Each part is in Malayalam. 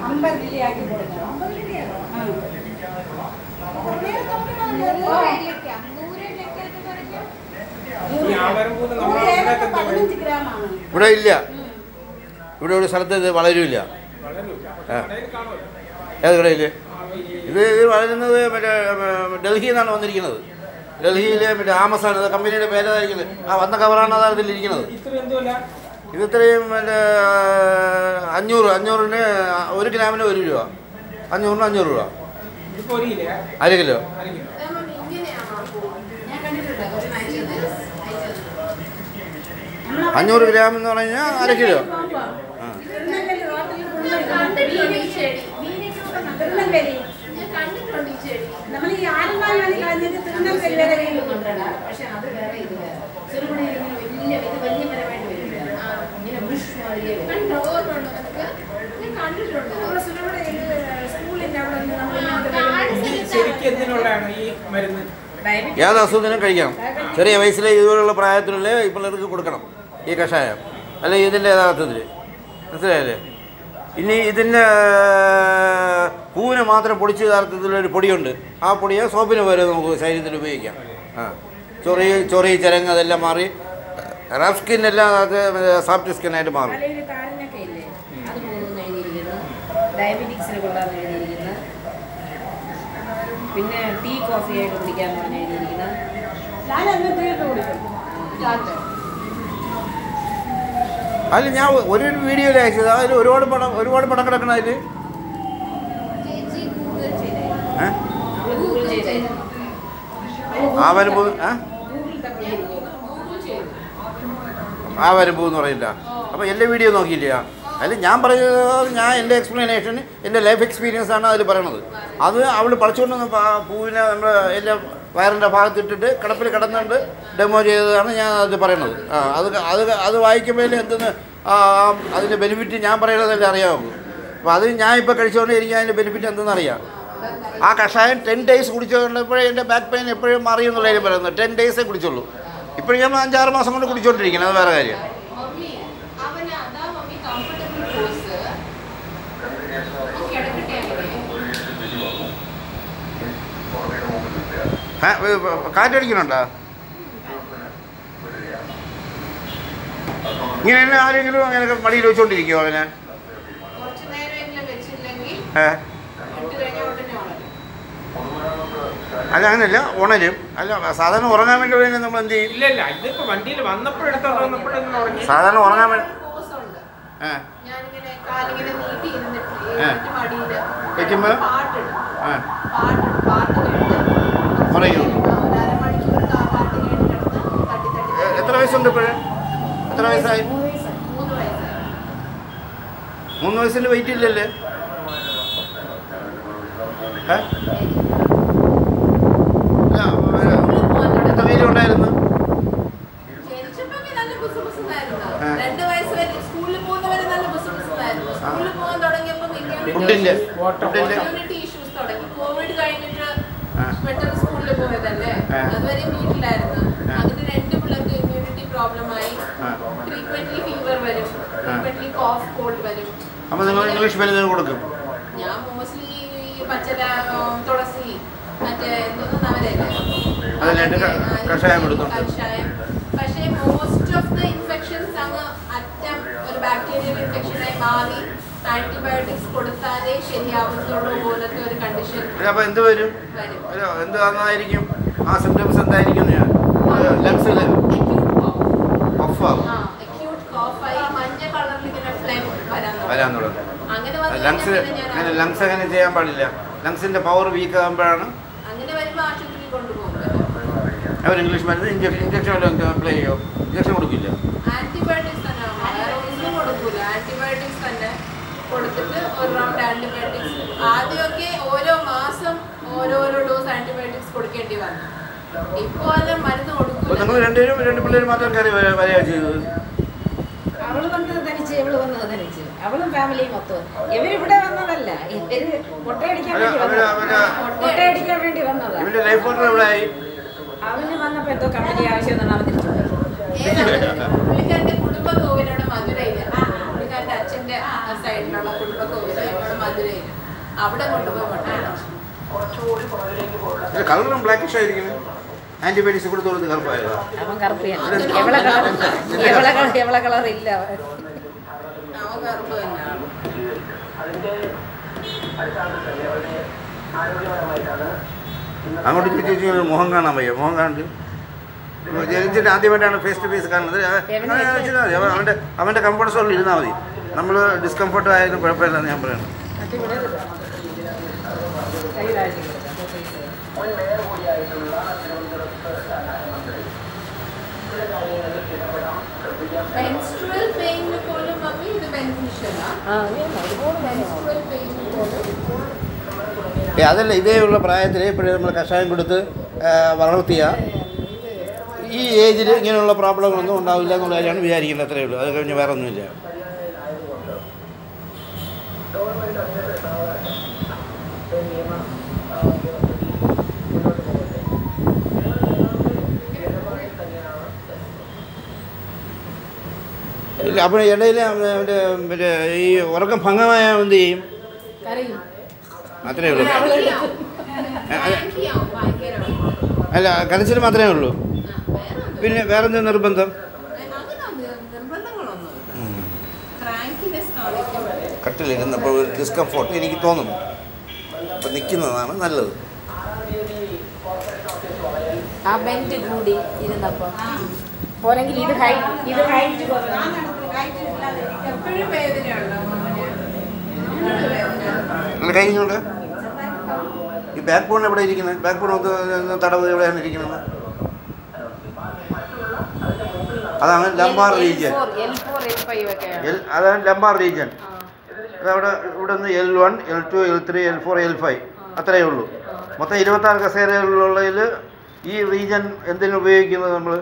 അമ്പത് മില്ലിയാക്കി കൊടുക്കണം അമ്പത് മില്ലിയാണോ ആ ഈ ആവരമ്പൂന്ന് നൂറ് നമ്മുടെ ഏതൊക്കെ ഉണ്ടാക്കുന്ന പതിനഞ്ച് ഗ്രാമാണ് ഇവിടെ ഇല്ല ഇവിടെ ഒരു സ്ഥലത്ത് ഇത് വളരില്ല വളരില്ല. പക്ഷെ ആ. കടയിൽ കാണുമല്ലോ. ഏത് കടയിൽ ആ, ഈ ഇത് ഇത് വളരുന്നത് മറ്റേ ഏർ, ഡൽഹിയിൽ നിന്നാണ് വന്നിരിക്കുന്നത് ഡൽഹിയിലെ മറ്റേ ആമസാണ് ഇത് കമ്പനിയുടെ പേരതായിരിക്കുന്നത് ആ വന്ന കവറാണ് അതാണ് ഇതിലിരിക്കുന്നത് ഇത്ര എന്തുമല്ല ഇത് ഇത്രയും മറ്റേ അഞ്ഞൂറ് അഞ്ഞൂറിന് ഒരു ഗ്രാമിന് ഒരു രൂപ അഞ്ഞൂറിന് അഞ്ഞൂറ് രൂപ ഇതിപ്പോ ഒരു കിലോ അര കിലോ അര കിലോ ഞാൻ കണ്ടിട്ടുണ്ട് ഒരു അയച്ചത് അഞ്ഞൂറ് ഗ്രാം എന്ന് പറഞ്ഞു കഴിഞ്ഞാൽ അര കിലോ ആ തിരുനെൽവേലി റോട്ടിൽ തിരുനെൽവേലി നമ്മൾ ഈ ആലുമാൽ വഴി കളഞ്ഞത് തിരുനെൽവേലി വരെ വീണ്ടും കൊണ്ടുവരണം പക്ഷെ അത് വേറെ ഇത് വേറെ ചെറുപടി ഇങ്ങനെ വലിയ ഇത് വലിയ മരമായിട്ട് വരില്ല ആ, ഇങ്ങനെ ബുഷ് മാതിരിയേ വരും. നമ്മുടെ സുരവിടെ സ്കൂളിന്റെ അവിടെ നിന്ന് നമ്മൾ ഇങ്ങോട്ട് ഇത് ശരിക്കും എന്തിനുള്ളതാണ് ഈ മരുന്ന് ഡയബറ്റിക് ഏത് അസുഖത്തിനും കഴിക്കാം ചെറിയ വയസ്സിലെ ഇതുപോലുള്ള പ്രായത്തിലുള്ള ഈ പിള്ളേർക്ക് കൊടുക്കണം ഈ കഷായം അല്ലെങ്കിൽ ഇതിൻ്റെ യഥാർത്ഥത്തിൽ മനസ്സിലായല്ലേ ഇനി ഇതിൻ്റെ പൂവിനെ മാത്രം പൊടിച്ച് യഥാർത്ഥത്തിലൊരു പൊടിയുണ്ട് ആ പൊടിയെ സോപ്പിന് പോലെ നമുക്ക് ശരീരത്തിൽ ഉപയോഗിക്കാം ആ ചൊറി ചൊറി ചിരങ്ങ് അതെല്ലാം മാറി റഫ് സ്കിന്നെല്ലാം അത് സോഫ്റ്റ് സ്കിന്നായിട്ട് മാറും തലയിൽ കാലിനൊക്കെ ഇല്ലേ അത് പോകുമെന്ന് എഴുതിയിരിക്കുന്നു ഡയബറ്റിക്സിന് കൊള്ളാന്ന് എഴുതിയിരിക്കുന്നു പിന്നെ ടീ കോഫി ആയിട്ട് കുടിക്കാൻ പറഞ്ഞ് എഴുതിയിരിക്കുന്നത് ഞാൻ അന്ന് തീർത്ത് കൊടുക്കും അതിൽ ഞാൻ ഒരു വീഡിയോയിൽ അയച്ചത് അതിൽ ഒരുപാട് പടം ഒരുപാട് പടം കിടക്കണം അതിൽ ഏഹ് നമ്മൾ ഗൂഗിൾ ചെയ്തായിരുന്നു ആ വരുമ്പോൾ ഏഹ് ഗൂഗിൾ തപ്പി ആ വരുമ്പോൾ എന്ന് പറയില്ല അപ്പോൾ എൻ്റെ വീഡിയോ നോക്കിയില്ല അതിൽ ഞാൻ പറയുന്നത് ഞാൻ എൻ്റെ എക്സ്പ്ലനേഷൻ എൻ്റെ ലൈഫ് എക്സ്പീരിയൻസ് ആണ് അതിൽ പറയണത് അത് അവൾ പറിച്ചുകൊണ്ട് വന്ന പാ- പൂവിനെ നമ്മുടെ എൻ്റെ വയറിൻ്റെ ഭാഗത്തിട്ടിട്ട് കിടപ്പിൽ കിടന്നുകൊണ്ട് ഡെമോ ചെയ്തതാണ് ഞാൻ അത് പറയണത് ആ അത് അത് അത് വായിക്കുമ്പോൾ എന്തെന്ന് ആ, അതിൻ്റെ ബെനിഫിറ്റ് ഞാൻ പറയണതല്ലേ അറിയാവുള്ളൂ അപ്പോൾ അത് ഞാൻ ഇപ്പോൾ കഴിച്ചുകൊണ്ട് എനിക്ക് അതിൻ്റെ ബെനിഫിറ്റ് എന്തെന്ന് അറിയാം ആ കഷായം ടെൻ ഡേയ്സ് കുടിച്ചുകൊണ്ടപ്പോഴേ എൻ്റെ ബാക്ക് പെയിൻ എപ്പോഴും മാറിയെന്നുള്ള കാര്യം പറയുന്നത് ടെൻ ഡേയ്സേ കുടിച്ചുള്ളൂ ഇപ്പോഴും ഞാൻ അഞ്ചാറ് മാസം കൊണ്ട് കുടിച്ചുകൊണ്ടിരിക്കുന്നത് അത് വേറെ കാര്യം മമ്മി അവന് അതാ മമ്മി കംഫർട്ടബിൾ കോഴ്സ് കിടക്കട്ടെ അങ്ങനെ ഏ, ഏ, കാറ്റടിക്കുന്നുണ്ടോ ഇങ്ങനെ തന്നെ ആരെങ്കിലും അങ്ങനെ മടിയിൽ വെച്ചുകൊണ്ടിരിക്കുമോ അവനെ കുറച്ച് നേരമെങ്കിലും വെച്ചില്ലെങ്കിൽ ഏ ഇട്ട് കഴിഞ്ഞാൽ ഉടനെ ഉണരും അല്ല അങ്ങനെയല്ല ഉണരും അല്ല സാധാരണ ഉറങ്ങാൻ വേണ്ടി വേണ്ടി നമ്മൾ എന്ത് ചെയ്യും ഇല്ല ഇല്ല ഇതിപ്പോ വണ്ടിയിൽ വന്നപ്പോഴെടുത്തോ വന്നപ്പോഴെങ്ങനെ ഉറങ്ങി സാധാരണ ഉറങ്ങാൻ വേണ്ടി കോഴ്സ് ഉണ്ട് ഏ ഞാനിങ്ങനെ കാലിങ്ങനെ നീട്ടി ഇരുന്നിട്ട് ഏ. എന്നിട്ട് മടിയില് വെക്കുമ്പോ? പാട്ടിടും ഏ പാട്ടിടും പാട്ട് കേട്ട് കുറയും. ആ, ഒരു അരമണിക്കൂർ ആ പാട്ട് കേട്ട് കിടന്ന് തട്ടി തട്ടി ഏ, എത്ര വയസ്സുണ്ട് ഇപ്പോഴേ എത്ര വയസ്സായി മൂന്ന് വയസ്സായി മൂന്ന് വയസ്സായി മൂന്ന് വയസ്സിൽ വെയിറ്റ് ഇല്ലല്ലേ ഏ? ഇല്ല, ഏ, എത്ര വെയിൽ ഉണ്ടായിരുന്നു ജനിച്ചപ്പോഴൊക്കെ നല്ല ബുസുബുസുന്നായിരുന്നു. ആ. രണ്ട് വയസ്സ് വരെ സ്കൂളിൽ പോകുന്നവരെ നല്ല ബുസുബുസുന്നായിരുന്നു. സ്കൂളിൽ പോകാൻ തുടങ്ങിയപ്പോൾ immunity ഫുഡിൻ്റെ issues- ഫുഡിൻ്റെ immunity issues തുടങ്ങി. കോവിഡ് കഴിഞ്ഞിട്ട് ആ. പെട്ടെന്ന് സ്കൂളിൽ പോയതല്ലേ ആ. അതുവരെ വീട്ടിലായിരുന്നു ആ. അതിന് രണ്ട് പിള്ളേർക്ക് ഇമ്മ്യൂണിറ്റി പ്രോബ്ലം ആയി ആ. ഫ്രീക്വന്റ്ലി ഫീവർ വരും ഫ്രീക്വന്റ്ലി കോഫ് കോൾഡ് വരും അപ്പോൾ നിങ്ങൾ ഇംഗ്ലീഷ് മരുന്ന് കൊടുക്കും ഞാൻ മോസ്റ്റ്ലി ഈ പച്ചല ഉം, തുളസി മറ്റേ എന്തോന്നും അവരല്ലേ അതിലായിട്ട് ക- അതൊക്കെ, ആ, കഷായം കൊടുത്തോണ്ട്. കഷായം പക്ഷേ മോസ്റ്റ് ഓഫ് ദ ഇൻഫെക്ഷൻസ് അങ്ങ് അറ്റം ഒരു ബാക്ടീരിയൽ ഇൻഫെക്ഷനായി മാറി ആന്റിബയോട്ടിക്സ് കൊടുത്താലേ ശരിയാവുന്നുള്ളൂ പോലത്തെ ഒരു കണ്ടീഷൻ അപ്പോൾ എന്ത് വരും വരും അല്ല എന്ത് വന്നതായിരിക്കും ആ സിംറ്റംസ് എന്തായിരിക്കും ഞാൻ ലങ്സിൽ അക്യൂട്ട് കോഫ് പഫാകും ആ അക്യൂട്ട് കോഫായി മഞ്ഞ കളറിൽ ഇങ്ങനെ ഫ്ലെയിം വരാൻ തുടങ്ങും. വരാൻ തുടങ്ങും അങ്ങനെ വന്നു ലങ്സ് കഴിഞ്ഞാൽ പിന്നെ ഞാൻ അങ്ങനെ ലങ്സ് അങ്ങനെ ചെയ്യാൻ പാടില്ല ലങ്സിൻ്റെ പവർ വീക്ക് ആകുമ്പോഴാണ് അങ്ങനെ വരുമ്പോൾ ആശുപത്രിയിൽ കൊണ്ടുപോകും അവർ ഇംഗ്ലീഷ് മരുന്ന് ഇഞ്ചക്ഷൻ ഇഞ്ചക്ഷൻ വല്ലതും അപ്ലൈ ചെയ്യോ ഇഞ്ചക്ഷൻ കൊടുക്കില്ല ആന്റിബയോട്ടിക്സ് തന്നെ വേറെ ഒന്നും കൊടുക്കൂല ആന്റിബയോട്ടിക്സ് തന്നെ കൊടുത്തിട്ട് ഒരു റൗണ്ട് ആന്റിബയോട്ടിക്സ് ആദ്യമൊക്കെ ഓരോ മാസം ഓരോരോ ഡോസ് ആന്റിബയോട്ടിക്സ് കൊടുക്കേണ്ടി വന്നു ഇപ്പൊ അത് മരുന്ന് അപ്പോൾ കൊടുക്കൂല നിങ്ങൾ രണ്ടുപേരും രണ്ട് പിള്ളേർ മാത്രം കയറി വര- വരികയാണ് ചെയ്തത് അവള് വന്നത് ധരിച്ച് ഇവള് വന്നത് ധരിച്ച് അവളും ഫാമിലിയും മൊത്തം ഇവരിവിടെ വന്നതല്ല ഇവര് മുട്ടയടിക്കാൻ അവര് വേണ്ടി അവര് വന്നതാ അവര് മുട്ടയടിക്കാൻ വേണ്ടി വന്നതാ ഇവൻ്റെ ലൈഫ് പാർട്ണർ എവിടെ ആയി അവന് വന്നപ്പോ എന്തോ കമ്പനി ആവശ്യം എന്നാണ് അവൻ തിരിച്ചു പോയത്. ഏതാണ് പുള്ളിക്കാരന്റെ കുടുംബ കോവിലാണ് മധുരയില് പുള്ളിക്കാരന്റെ അച്ഛന്റെ സൈഡിലുള്ള കുടുംബക്കോവില് ഇവിടെ മധുരയില് അവിടെ കൊണ്ടുപോയി മുട്ടയിടാം കളറും ബ്ലാക്കിഷ് ആയിരിക്കുന്നു ആന്റിബയോട്ടിക്സ് കൊടുത്ത് കൊടുത്ത് കറുപ്പായതാ അവൻ കറുപ്പിയാണ് എവളെ കളർ എവളെ കളർ എവളെ കളർ ഇല്ല അവൻ. അവൻ കറുപ്പ് തന്നെയാണ് അങ്ങോട്ട് ചോദിച്ചു ചോദിച്ചു മുഖം കാണാൻ വയ്യ മുഖം കാണിച്ചു ജനിച്ചിട്ട് ആദ്യമായിട്ടാണ് ഫേസ് ടു ഫേസ് കാണുന്നത് എവനെ അങ്ങനെ വെച്ചാൽ മതി. അവൻ- അവൻ്റെ അവൻ്റെ കംഫർട്ട് സോണിൽ ഇരുന്നാൽ മതി നമ്മൾ ഡിസ്കംഫർട്ട് ആയാലും കുഴപ്പമില്ലെന്ന് ഞാൻ പറയുന്നത് മറ്റേ ഇവിടെ ഇരുന്നോ. കൈ താഴ്ത്തി കൊടുക്കാം. അപ്പോൾ face. മെൻസ്ട്രുവൽ പെയിന് പോലും മമ്മി ഇത് ബെനിഫിഷ്യലാ ആ ഇങ്ങനെ ഒരുപാട് നേരം മെൻസ്ട്രുവൽ പെയിന് പോലും ഏ, അതല്ല ഇതേ ഉള്ള പ്രായത്തിൽ ഇപ്പോഴും നമ്മൾ കഷായം കൊടുത്ത് ആ, വളർത്തിയ ഈ ഏജിൽ ഇങ്ങനെയുള്ള പ്രോബ്ലങ്ങളൊന്നും ഉണ്ടാവില്ല എന്നുള്ള കാര്യമാണ് വിചാരിക്കുന്നത് അത്രയേ ഉള്ളൂ അത് കഴിഞ്ഞ് വേറെ ഒന്നുമില്ല ഇല്ല അപ്പോൾ ഇടയിൽ അവൻ്റെ മറ്റേ ഈ ഉറക്കം ഭംഗമായ എന്ത് ചെയ്യും കരയും അത്രേ ഉള്ളൂ ഭയങ്കരമാവും ഭയങ്കരമാവും അല്ല കരച്ചിൽ മാത്രമേ ഉള്ളൂ പിന്നെ വേറെന്താ നിർബന്ധം അങ്ങനെ നിർബന്ധങ്ങളൊന്നുമില്ല ക്രാങ്കിനെസ് കാണിക്കും കട്ടിലിരുന്നപ്പോൾ ഒരു ഡിസ്കംഫോർട്ട് എനിക്ക് തോന്നുന്നു അപ്പം നിൽക്കുന്നതാണ് നല്ലത് ആ ബെൻഡ് കൂടി ഇരുന്നപ്പോ പോരെങ്കിൽ ഇത് ഹൈറ്റ് ഇത് ഹൈറ്റ് കുറഞ്ഞു എപ്പോഴും വേദനയുണ്ടോ മോന് നിങ്ങൾ കഴിഞ്ഞുകൊണ്ട് ഈ ബാക്ക് ബോൺ എവിടെ ഇരിക്കുന്നത് ബാക്ക് ബോൺ ഒന്ന് തടവ് എവിടെയാണ് ഇരിക്കുന്നത് അതാണ് lumbar region L four L five ഒക്കെയാണ് എൽ അതാണ് ലംബാർ റീജിയൻ അതവിടെ ഇവിടെ നിന്ന് L one L two L three L four L five അത്രയേ ഉള്ളൂ മൊത്തം ഇരുപത്താറ് കസേരകളുള്ളതിൽ ഈ റീജിയൻ എന്തിനു ഉപയോഗിക്കുന്നത് നമ്മൾ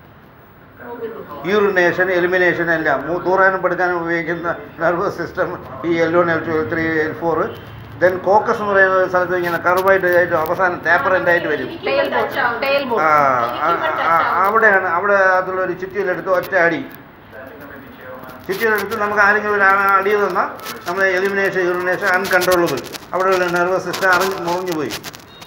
യൂറിനേഷൻ എലിമിനേഷൻ എല്ലാം മൂ- തൂറാനും പെടുക്കാനും ഉപയോഗിക്കുന്ന നെർവസ് സിസ്റ്റം ഈ L one L two L three L four then coccyx എന്ന് പറയുന്ന ഒരു സ്ഥലത്ത് ഇങ്ങനെ കർവായിട്ട് ആയിട്ട് അവസാനം ടേപ്പറൻ്റ് ആയിട്ട് വരും ടെയിൽ ബോട്ട് ടെയിൽ ആ, ബോട്ട് ആ, ആ, അവിടെയാണ് അവിടെ അതുള്ള ഒരു ചുറ്റിയിലെടുത്ത് ഒറ്റ അടി ചുറ്റിയിലെടുത്ത് നമുക്ക് ആരെങ്കിലും ഒരു ആ- അടി തന്നാൽ നമ്മൾ എലിമിനേഷൻ യൂറിനേഷൻ അൺകൺട്രോളബിൾ അവിടെയുള്ള നെർവസ് സിസ്റ്റം അറിഞ്ഞ് മുറിഞ്ഞു പോയി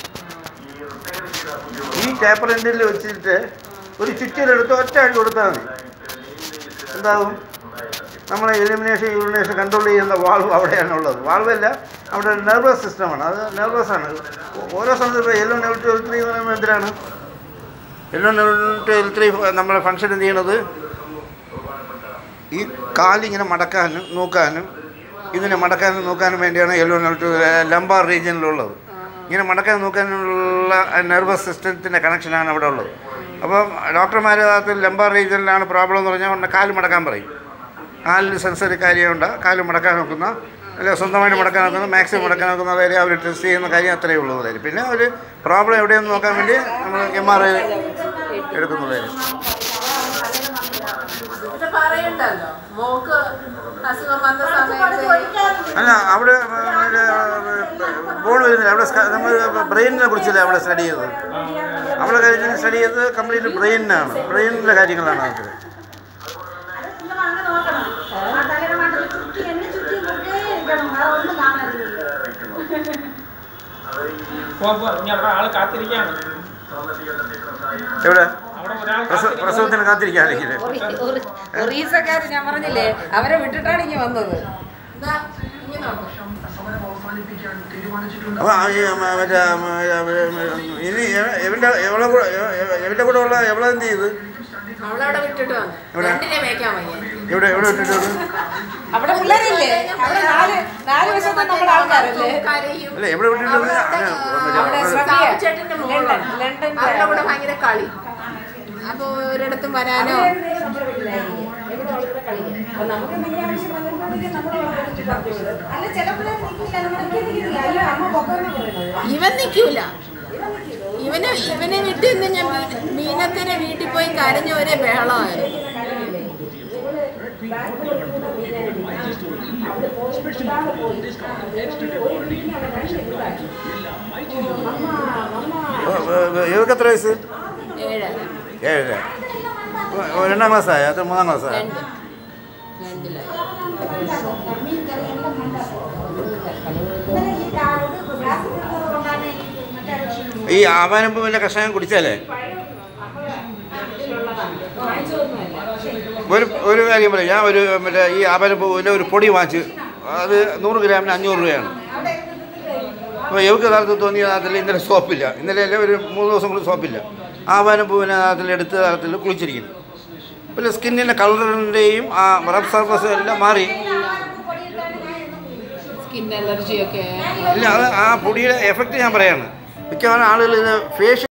ഈ ടേപ്പർ എൻഡിൽ വെച്ചിട്ട് ഒരു ചുറ്റിയിലെടുത്ത് ഒറ്റ അടി കൊടുത്താൽ മതി എന്താകും നമ്മളെ എലിമിനേഷൻ യൂറിനേഷൻ കൺട്രോൾ ചെയ്യുന്ന വാൾവ് അവിടെയാണ് ഉള്ളത് വാൾവല്ല അവിടെ ഒരു നെർവസ് സിസ്റ്റമാണ് അത് നെർവസ് ആണ് ഓരോ സമയത്ത് ഇപ്പോൾ എല്ലോ നെൽ ടു എൽ ത്രീ എന്ന് പറയുമ്പോൾ എന്തിനാണ് എല്ലോ നെൽ ടു എൽ ത്രീ നമ്മളെ ഫങ്ഷൻ എന്ത് ചെയ്യണത് ഈ കാലിങ്ങനെ മടക്കാനും നോക്കാനും ഇതിനെ മടക്കാനും നോക്കാനും വേണ്ടിയാണ് എല്ലോ നെൽ ടു ലംബാർ റീജിയനിലുള്ളത് ഇങ്ങനെ മടക്കാൻ നോക്കാനുള്ള നെർവസ് സിസ്റ്റത്തിൻ്റെ കണക്ഷനാണ് അവിടെ ഉള്ളത് അപ്പം ഡോക്ടർമാർ അത് ലംബാർ റീജിയനിലാണ് പ്രോബ്ലം എന്ന് പറഞ്ഞാൽ ഉടനെ കാല് മടക്കാൻ പറയും കാലിൽ സെൻസറി കാര്യമുണ്ട് കാല് മടക്കാൻ നോക്കുന്ന അല്ല സ്വന്തമായിട്ട് മടക്കാൻ നോക്കുന്ന മാക്സിമം മടക്കാൻ നോക്കുന്ന കാര്യം അവർ ടെസ്റ്റ് ചെയ്യുന്ന കാര്യം അത്രയേ ഉള്ളൂ കാര്യം പിന്നെ ഒരു പ്രോബ്ലം എവിടെയെന്ന് നോക്കാൻ വേണ്ടി നമ്മൾ എം ആർ ഐ എടുക്കുന്നുള്ളതായിരുന്നു ഇത് പറയണ്ടല്ലോ മോക്ക് അസുഖം വന്ന സമയത്ത് അല്ല അവിടെ ബോൾ വരുന്നില്ല അവിടെ സ്ക- നമ്മൾ ബ്രെയിനിനെ കുറിച്ചല്ലേ അവിടെ സ്റ്റഡി ചെയ്തത് അവിടെ കാര്യം സ്റ്റഡി ചെയ്തത് കംപ്ലീറ്റ് ബ്രെയിനിനാണ് ബ്രെയിനിൻ്റെ കാര്യങ്ങളാണ് നോക്കുന്നത് അങ്ങനെ നോക്കണം ആ തലയുടെ മണ്ടയിൽ ചുറ്റി എന്നെ ചുറ്റി കൊണ്ടേ ഇരിക്കണം വേറെ ഒന്നും കാണരുത് പോ, പോ. ഇനി അവിടെ ആള് കാത്തിരിക്കാണ് എവിടെ അവിടെ ഒരാൾ പ്രസവ കാത്തിരിക്കാണ്. പ്രസവത്തിന് കാത്തിരിക്കാനില്ലേ ഒറീസക്കാര് ഞാൻ പറഞ്ഞില്ലേ അവരെ വിട്ടിട്ടാണ് ഇങ്ങനെ വന്നത് ഇതാ, ഇങ്ങനെ നോക്ക്. അപ്പോൾ മറ്റേ മ, ഇനി എവൻ്റെ എവളെ കൂടെ എവൻ്റെ കൂടെ ഉള്ള എവളെ എന്ത് ചെയ്ത് അവളവിടെ വിട്ടിട്ട് വന്നു എവിടെ? രണ്ടിനെ മേയ്ക്കാൻ വയ്യ എവിടെ എവിടെ ഇട്ടിട്ടത് അവിടെ പിള്ളേരില്ലേ അവിടെ നാല് നാല് വശത്തെ നമ്മുടെ ആൾക്കാരല്ലേ കരയും അല്ല എവിടെ വിട്ടിട്ടത് അവിടെ അങ്ങനെ ശ്രദ്ധ- സാബുചേട്ടന്റെ മോളാണ് ലണ്ടൻ- ലണ്ടനിലെ അവരുടെ കൂടെ ഭയങ്കര കളി അപ്പൊ ഒരിടത്തും വരാനോ നമുക്ക് എന്തെങ്കിലും ആവശ്യം വന്നിട്ടുണ്ടെങ്കിൽ നമ്മൾ അല്ല ചില പിള്ളേർ നിൽക്കില്ല നമ്മളൊക്കെ നിൽക്കില്ല അയ്യോ അമ്മ പൊക്കമെന്ന് പറയുന്നത് ഇവൻ നിൽക്കൂല ഇവനെ ഇവനെ വീട്ടിൽ നിന്ന് ഞാൻ വീ- മീനത്തിനെ വീട്ടിൽ പോയി കരഞ്ഞ ഒരേ ബഹളമായിരുന്നു ഇവർക്ക് എത്ര വയസ്സ് ഏഴര ഏഴര ഓ, രണ്ടാം ക്ലാസ്സായ അത് മൂന്നാം ക്ലാസ്സായ രണ്ട് രണ്ടിലായി മീൻ കറി എല്ലാം ഉണ്ടാക്കും ഇന്നലെ ഈ കാ- ഇത് ഗ്ലാസ് തീർന്നത് കൊണ്ടാണ് ഈ മറ്റേ ക്ഷീണം ഈ ആവാനപ്പൂവിൻ്റെ കഷായം കുടിച്ചാലേ ഒരു ഒരു കാര്യം പറയാം ഞാൻ ഒരു മറ്റേ ഈ ആവാനപ്പൂവിൻ്റെ ഒരു പൊടി വാങ്ങിച്ച് അത് നൂറ് ഗ്രാമിന് അഞ്ഞൂറ് രൂപയാണ് അവിടെ ഇരുന്നിട്ട് അപ്പോൾ ഇവർക്ക് യഥാർത്ഥത്തിൽ തോന്നിയ അതിൽ ഇന്നലെ സോപ്പില്ല ഇന്നലെ അല്ലേ ഒരു മൂന്ന് ദിവസം കൂടി സോപ്പില്ല ആവാനപ്പൂവിനെ അതിൽ എടുത്ത് തരത്തിൽ കുളിച്ചിരിക്കുന്നു പിന്നെ സ്കിന്നിൻ്റെ കളറിൻ്റെയും ആ റബ് സർഫസും എല്ലാം മാറി പൊടിയിട്ടാണ് ഞാൻ എന്നും കുളിക്കുന്നത്. സ്കിൻ അലർജി ഒക്കെ ഇല്ല അത് ആ പൊടിയുടെ എഫക്റ്റ് ഞാൻ പറയാണ് മിക്കവാറും ആളുകൾ ഇത് ഫേഷ്യൽ